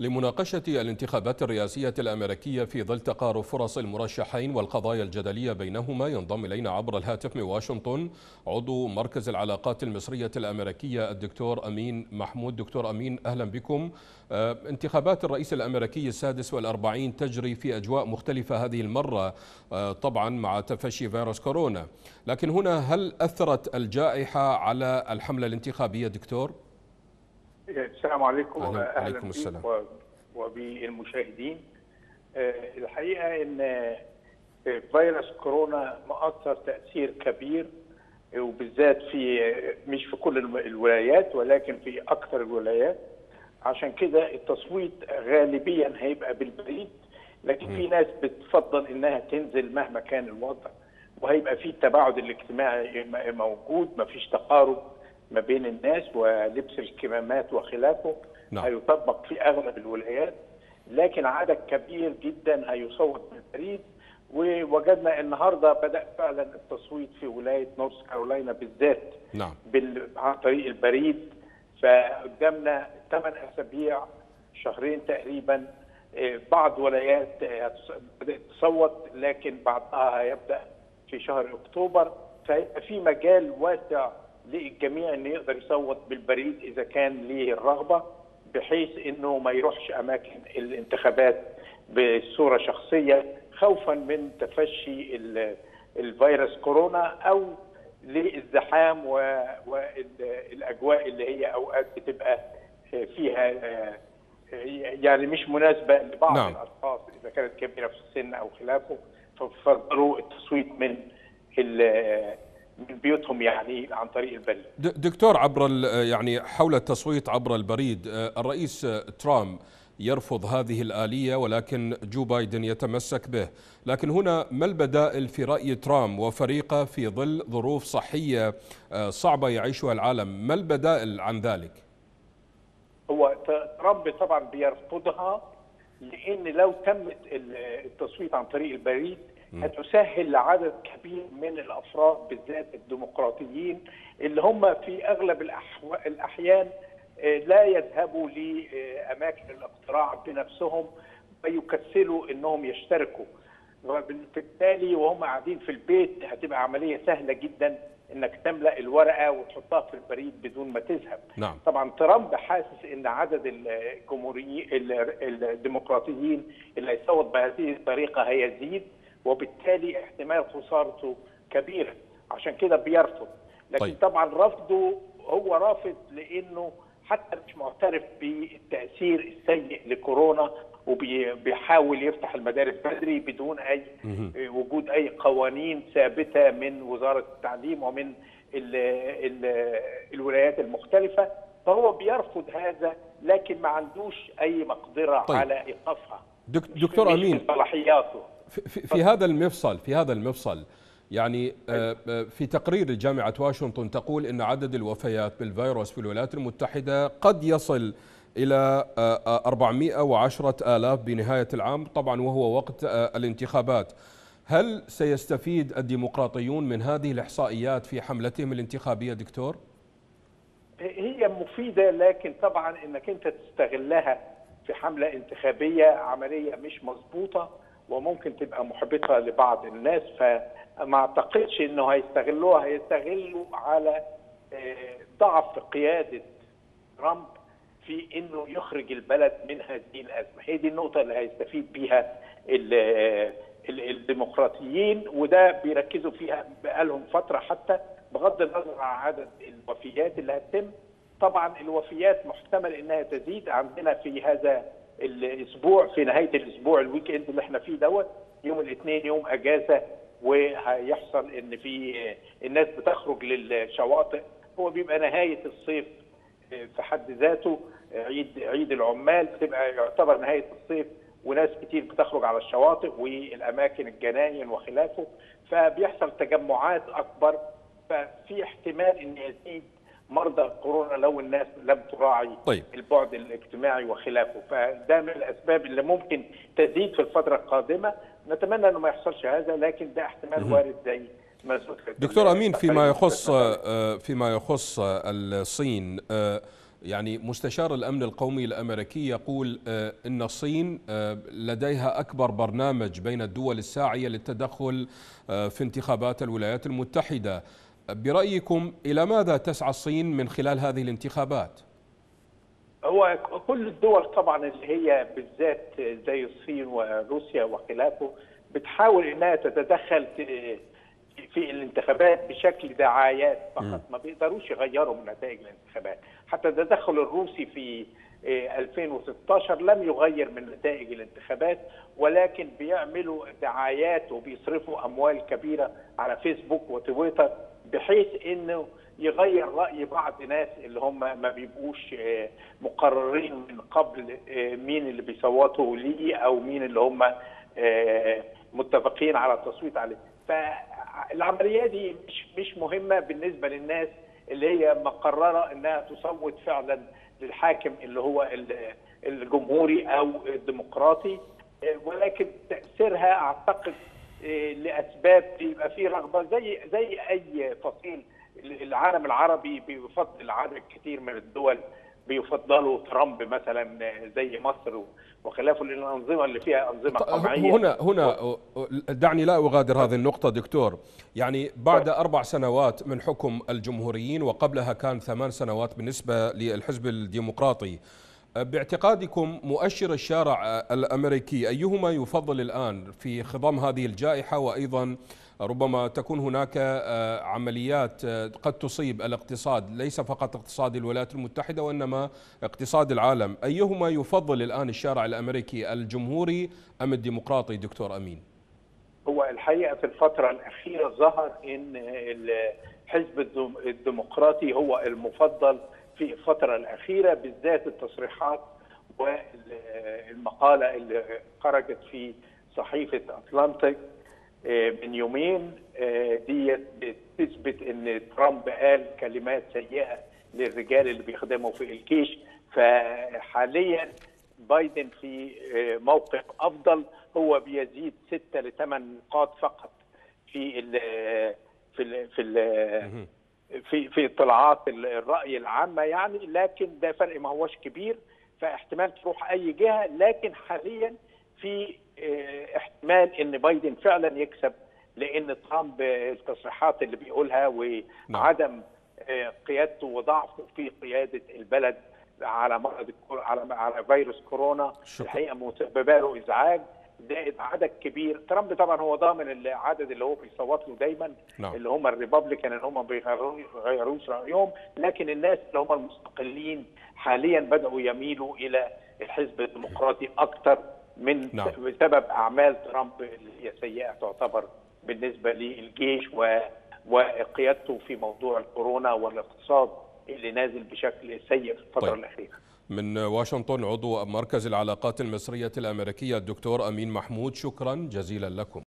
لمناقشة الانتخابات الرئاسية الأمريكية في ظل تقارب فرص المرشحين والقضايا الجدلية بينهما ينضم إلينا عبر الهاتف من واشنطن عضو مركز العلاقات المصرية الأمريكية الدكتور أمين محمود دكتور أمين أهلا بكم انتخابات الرئيس الأمريكي السادس والأربعين تجري في أجواء مختلفة هذه المرة طبعا مع تفشي فيروس كورونا لكن هنا هل أثرت الجائحة على الحملة الانتخابية دكتور؟ السلام عليكم أهلا, اهلا عليكم السلام. بيك وبالمشاهدين الحقيقه ان فيروس كورونا مؤثر تاثير كبير وبالذات في مش في كل الولايات ولكن في اكثر الولايات عشان كده التصويت غالبيا هيبقى بالبريد لكن في ناس بتفضل انها تنزل مهما كان الوضع وهيبقى في التباعد الاجتماعي موجود مفيش تقارب ما بين الناس ولبس الكمامات وخلافه نعم. هيطبق في اغلب الولايات لكن عدد كبير جدا هيصوت بالبريد ووجدنا النهارده بدا فعلا التصويت في ولايه نورث كارولاينا بالذات نعم بال... عن طريق البريد فقدامنا ثمان اسابيع شهرين تقريبا بعض ولايات بدات تصوت لكن بعضها هيبدا في شهر اكتوبر فهيبقى في مجال واسع للجميع انه يقدر يصوت بالبريد اذا كان ليه الرغبه بحيث انه ما يروحش اماكن الانتخابات بصوره شخصيه خوفا من تفشي الفيروس كورونا او للزحام والاجواء اللي هي اوقات بتبقى فيها يعني مش مناسبه لبعض نعم. الاشخاص اذا كانت كبيره في السن او خلافه ففضلوا التصويت من من بيوتهم يعني عن طريق البريد دكتور عبر يعني حول التصويت عبر البريد الرئيس ترامب يرفض هذه الآلية ولكن جو بايدن يتمسك به لكن هنا ما البدائل في رأي ترامب وفريقه في ظل ظروف صحية صعبة يعيشها العالم ما البدائل عن ذلك هو ترامب طبعا بيرفضها لأن لو تمت التصويت عن طريق البريد هتسهل لعدد كبير من الافراد بالذات الديمقراطيين اللي هم في اغلب الاحيان لا يذهبوا لاماكن الاقتراع بنفسهم ويكسلوا انهم يشتركوا وبالتالي وهم قاعدين في البيت هتبقى عمليه سهله جدا انك تملا الورقه وتحطها في البريد بدون ما تذهب نعم. طبعا ترامب حاسس ان عدد الجمهوريين الديمقراطيين اللي هيصوت بهذه الطريقه هيزيد وبالتالي احتمال خسارته كبيره عشان كده بيرفض لكن طيب. طبعا رفضه هو رافض لانه حتى مش معترف بالتاثير السيء لكورونا وبيحاول يفتح المدارس بدري بدون اي وجود اي قوانين ثابته من وزاره التعليم ومن ال ال الولايات المختلفه فهو بيرفض هذا لكن ما عندوش اي مقدره طيب. على ايقافها دك دكتور امين صلاحياته في, في هذا المفصل في هذا المفصل يعني في تقرير جامعة واشنطن تقول أن عدد الوفيات بالفيروس في الولايات المتحدة قد يصل إلى 410 آلاف بنهاية العام طبعا وهو وقت الانتخابات هل سيستفيد الديمقراطيون من هذه الإحصائيات في حملتهم الانتخابية دكتور؟ هي مفيدة لكن طبعا أنك أنت تستغلها في حملة انتخابية عملية مش مظبوطة وممكن تبقى محبطه لبعض الناس فما اعتقدش انه هيستغلوها هيستغلوا على ضعف قياده ترامب في انه يخرج البلد من هذه الازمه، هي دي النقطه اللي هيستفيد بيها الديمقراطيين وده بيركزوا فيها بقالهم فتره حتى بغض النظر عن عدد الوفيات اللي هتتم طبعا الوفيات محتمل انها تزيد عندنا في هذا الاسبوع في نهايه الاسبوع الويك اند اللي احنا فيه دوت يوم الاثنين يوم اجازه وهيحصل ان في الناس بتخرج للشواطئ هو بيبقى نهايه الصيف في حد ذاته عيد عيد العمال بتبقى يعتبر نهايه الصيف وناس كتير بتخرج على الشواطئ والاماكن الجناين وخلافه فبيحصل تجمعات اكبر ففي احتمال ان يزيد مرضى كورونا لو الناس لم تراعي طيب. البعد الاجتماعي وخلافه فده من الاسباب اللي ممكن تزيد في الفتره القادمه نتمنى انه ما يحصلش هذا لكن ده احتمال وارد زي ما ذكر دكتور امين فيما يخص فيما يخص الصين يعني مستشار الأمن القومي الأمريكي يقول أن الصين لديها أكبر برنامج بين الدول الساعية للتدخل في انتخابات الولايات المتحدة برأيكم إلى ماذا تسعى الصين من خلال هذه الانتخابات؟ هو كل الدول طبعا اللي هي بالذات زي الصين وروسيا وخلافه بتحاول انها تتدخل في الانتخابات بشكل دعايات فقط ما بيقدروش يغيروا من نتائج الانتخابات حتى التدخل الروسي في 2016 لم يغير من نتائج الانتخابات ولكن بيعملوا دعايات وبيصرفوا اموال كبيره على فيسبوك وتويتر بحيث انه يغير راي بعض ناس اللي هم ما بيبقوش مقررين من قبل مين اللي بيصوتوا ليه او مين اللي هم متفقين على التصويت عليه فالعمليه دي مش مش مهمه بالنسبه للناس اللي هي مقرره انها تصوت فعلا للحاكم اللي هو الجمهوري او الديمقراطي ولكن تاثيرها اعتقد لاسباب بيبقى فيه رغبه زي زي اي فصيل العالم العربي بيفضل عدد كثير من الدول بيفضلوا ترامب مثلا زي مصر وخلافه لان الانظمه اللي فيها انظمه طبيعيه هنا هنا دعني لا اغادر هذه النقطه دكتور يعني بعد اربع سنوات من حكم الجمهوريين وقبلها كان ثمان سنوات بالنسبه للحزب الديمقراطي باعتقادكم مؤشر الشارع الامريكي ايهما يفضل الان في خضم هذه الجائحه وايضا ربما تكون هناك عمليات قد تصيب الاقتصاد ليس فقط اقتصاد الولايات المتحدة وإنما اقتصاد العالم أيهما يفضل الآن الشارع الأمريكي الجمهوري أم الديمقراطي دكتور أمين هو الحقيقة في الفترة الأخيرة ظهر أن الحزب الديمقراطي هو المفضل في الفترة الأخيرة بالذات التصريحات والمقالة اللي خرجت في صحيفة أتلانتيك من يومين دي بتثبت ان ترامب قال كلمات سيئه للرجال اللي بيخدموا في الجيش فحاليا بايدن في موقف افضل هو بيزيد ستة لثمان نقاط فقط في ال في ال في ال في في اطلاعات الراي العامه يعني لكن ده فرق ما هوش كبير فاحتمال تروح اي جهه لكن حاليا في احتمال ان بايدن فعلا يكسب لان ترامب التصريحات اللي بيقولها وعدم قيادته وضعفه في قياده البلد على مرض على على فيروس كورونا شكرا. الحقيقه مسببه له ازعاج زائد عدد كبير ترامب طبعا هو ضامن العدد اللي هو بيصوت له دايما نعم. اللي هم الريبابليكان اللي هم ما بيغيروش رايهم لكن الناس اللي هم المستقلين حاليا بداوا يميلوا الى الحزب الديمقراطي اكثر من نعم. بسبب اعمال ترامب اللي هي سيئه تعتبر بالنسبه للجيش و وقيادته في موضوع الكورونا والاقتصاد اللي نازل بشكل سيء في الفتره طيب. الاخيره. من واشنطن عضو مركز العلاقات المصرية الأمريكية الدكتور أمين محمود شكرا جزيلا لكم